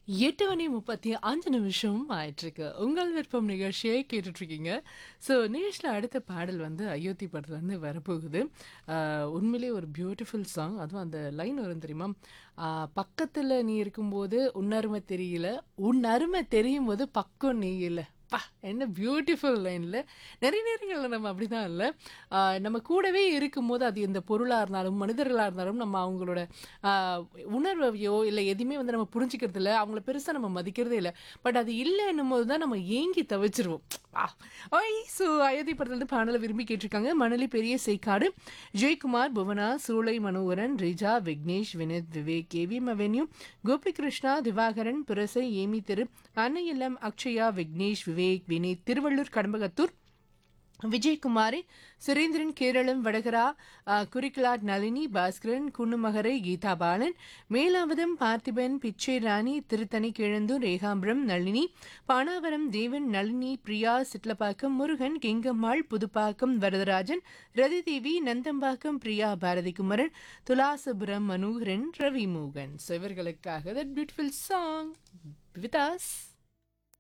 எட்டு மணி முப்பத்தி அஞ்சு நிமிஷம் ஆயிட்டிருக்கு உங்கள் விருப்பம் நிகழ்ச்சியை கேட்டுட்ருக்கீங்க ஸோ நிகழ்ச்சியில் அடுத்த பாடல் வந்து அயோத்தி படத்துலேருந்து வரப்போகுது ஆஹ் உண்மையிலேயே ஒரு பியூட்டிஃபுல் சாங் அதுவும் அந்த லைன் வரும் தெரியுமா பக்கத்தில் நீ இருக்கும்போது உன் அருமை தெரியல உன் அருமை தெரியும் போது பக்கம் நீ இல்லை பா என்ன பியூட்டிஃபுல் லைனில் நிறைய நேரங்களில் நம்ம அப்படி தான் இல்லை நம்ம கூடவே இருக்கும்போது அது எந்த பொருளாக இருந்தாலும் மனிதர்களாக இருந்தாலும் நம்ம அவங்களோட ஆஹ், உணர்வையோ இல்லை எதையுமே வந்து நம்ம புரிஞ்சுக்கிறது இல்லை அவங்கள பெருசாக நம்ம மதிக்கிறதே இல்லை பட் அது இல்லைன்னும் போது தான் நம்ம ஏங்கி தவிச்சிருவோம் ஓய் ஸோ அயோத்தி படத்துலேருந்து பாடலை விரும்பி கேட்டிருக்காங்க மணலி பெரிய சேக்காடு ஜெயக்குமார் புவனா சூளை மனோகரன் ரிஜா விக்னேஷ் வினித் விவேக் கேவிஎம் அவென்யூ கோபிகிருஷ்ணா திவாகரன் புரசை ஏமி தெரு அன்னையில்லம் அக்ஷயா விக்னேஷ் விவேக் வினீத் திருவள்ளூர் கடம்பகத்தூர் விஜயகுமாரி சுரேந்திரன் கேரளம் வடகரா அஹ், குறிக்கலாட் நளினி பாஸ்கரன் குன்னுமகரை கீதா பாலன் மேலாவதம் பார்த்திபன் பிச்சை ராணி திருத்தணி கிழந்தூர் ரேகாம்பரம் நளினி பானாவரம் தேவன் நளினி பிரியா சிட்லப்பாக்கம் முருகன் கெங்கம்மாள் புதுப்பாக்கம் வரதராஜன் ரதிதேவி நந்தம்பாக்கம் பிரியா பாரதிகுமரன் துலாசபுரம் மனோகரன் ரவி மோகன் ஸோ இவர்களுக்காக that beautiful song with us